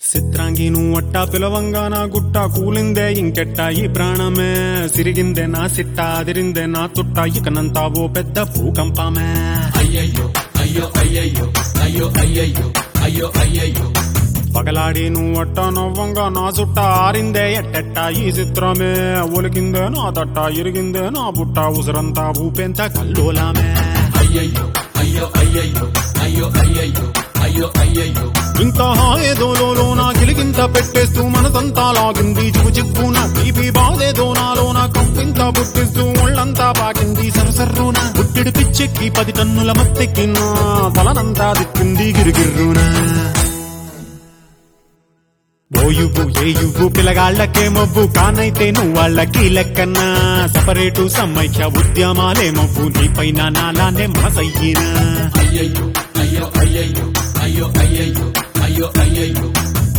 చిత్రాంగి నువ్వట్టా పిలవంగా నా గుట్ట కూలిందే ఇంకెట్టా ఈ ప్రాణమే సిరిగిందే నా సిట్ట అదిరిందే నా తుట్ట ఇకనంతా ఓ పెద్ద భూకంపమే అయ్యయ్యో అయ్యో అయ్యయ్యో అయ్యో అయ్యయ్యో అయ్యో అయ్యయ్యో పగలాడి నువ్వట్ట నవ్వంగా నా చుట్ట ఆరిందే ఎట్టెట్ట ఈ చిత్రమే ఒలికిందే నా తట్ట ఇరిగిందే నా బుట్ట ఉసురంతా ఊపెంత కల్లోలామే అయ్యయ్యో అయ్యో అయ్యయ్యో అయ్యో అయ్యయ్యో అయ్యో అయ్యయ్యో ఇంకా హాయేదోలో నా గిలిగింత పెట్టేస్తూ మనసంతా లాగింది చిక్కు చిక్కున బీపీ బాధేదో నాలో నా కంపింత పుట్టిస్తూ ఒళ్ళంతా పాకింది సరసర్రున పుట్టిడు పిచ్చెక్కి పది టన్నుల మత్తెక్కినా తలనంతా దిక్కింది గిరిగిర్రునా ఓ యువ్వు ఏ యువ్వు పిల్లగాళ్ళకే మవ్వు కానైతే నువ్వు వాళ్ళకి లెక్కన్నా సపరేటు సమైక్య ఉద్యమాలే మవ్వు నీపైన నాలానే మనసయ్యినా అయ్యయ్యో అయ్యో అయ్యయ్యో అయ్యో అయ్యయ్యో అయ్యో అయ్యయ్యో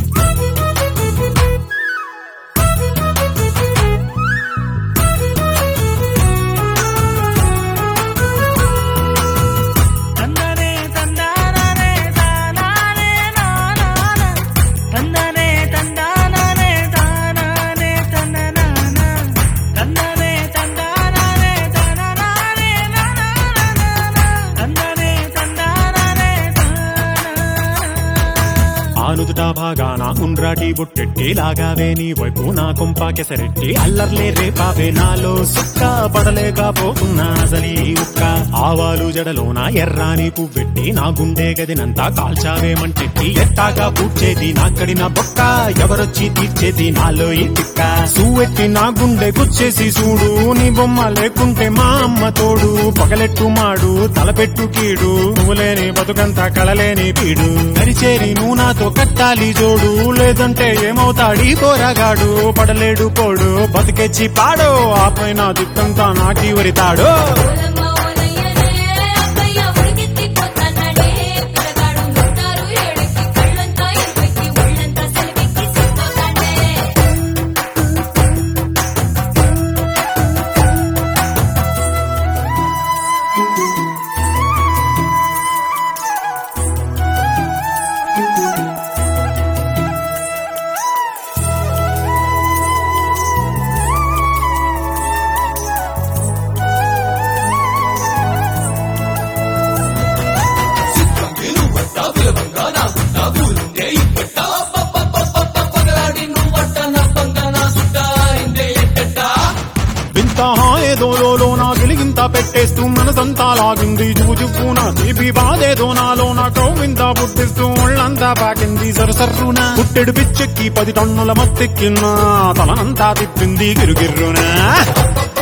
తందనే తందాననే తానానే నానాన తందనే తందాననే తానానే తననాన తందనే తందాననే తననానే నానాన తందనే తందాననే తానాన ఆనుదుట భాగాన ఉండ్రాటి బుట్టెట్టి లాగావే నీ వైపు నా కొంప కెసరెట్టి అల్లర్లే రేపావే నాలో సుక్క పడలేకపోతున్నా అసలీ ఉక్క ఆవాలు జడలోన ఎర్రాని పువ్వెట్టి నా గుండె గదినంతా కాల్చావేమంటెట్టి ఎట్టాగా పూడ్చేది నా కడిన బొక్క ఎవరొచ్చి తీర్చేది నాలో ఈ తిక్క సూవెత్తి నా గుండె గుచ్చేసి చూడు నీ బొమ్మ లేకుంటే మా అమ్మ తోడు పగలెట్టు మాడు తలపెట్టు కీడు నువ్వు లేని బతుకంతా కలలేని పీడు నరిచేరి నువ్వు నాతో కట్టాలి జోడు లేదంటే ఏమవుతాడీ పోరగాడు పడలేడు పోడు బతికెచ్చి పాడు ఆపై నా దిక్కంతా నాకి వరితాడు ఓలమ్మ ఓలయ్యనే అక్కయ్య ఉడికెత్తిపోతానడే పిల్లగాడు ముట్టారు ఏడెక్కి కళ్ళంతా ఎరుపెక్కి ఒళ్ళంతా సెలవెక్కి సిక్కుతాడే వింత హాయేదోలో నా గిలిగింత పెట్టేస్తూ మనసంతా లాగింది జూజుక్కున తీపి బాధేదో నాలో నా కౌవింత పుట్టిస్తూ ఒళ్ళంతా పాకింది సరసర్రున పుట్టెడు పిచ్చెక్కి పది టన్నుల మత్తెక్కినా తలనంతా తిప్పింది గిరుగిర్రునా